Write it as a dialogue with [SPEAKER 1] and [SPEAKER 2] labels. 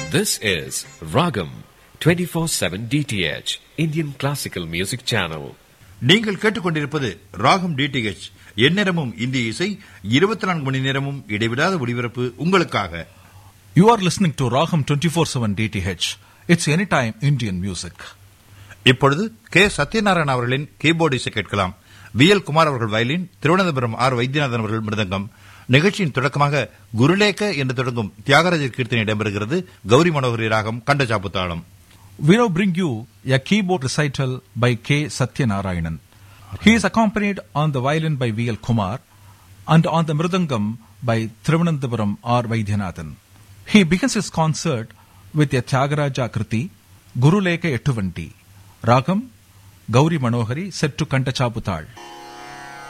[SPEAKER 1] This is Ragam 24/7 DTH Indian Classical Music Channel.
[SPEAKER 2] நீங்கள் கேட்டுக்கொண்டிருப்பது ராகம் டிடிஹெச் எந்நேரமும் இந்திய இசை இருபத்தி நான்கு மணி நேரமும் இடைவிடாத ஒளிபரப்பு உங்களுக்காக
[SPEAKER 3] You are listening to Raham 24/7 DTH. It's anytime Indian music.
[SPEAKER 2] இப்பொழுது கே சத்யநாராயண அவர்களின் கீபோர்டு இசை கேட்கலாம் வி எல் குமார் அவர்கள் வயலின் திருவனந்தபுரம் ஆர் வைத்தியநாதன் அவர்கள் மிருதங்கம் நிகழ்ச்சியின் தொடக்கமாக குருலேக என்று தொடங்கும் தியாகராஜர் கீர்த்தனை இடம்பெறுகிறது கௌரி மனோகரி ராகம் கண்டச்சாப்பு தாளம்
[SPEAKER 3] We now bring you a keyboard recital by K. Satyanarayanan. He is accompanied on the violin by V. L. Kumar and on the mridangam by Thiruvananthapuram R. Vaidyanathan. He begins his concert with a Tyagaraja Kriti, Guru Leka Ettuvanti, Ragam, Gauri Manohari set to Kantachaputal.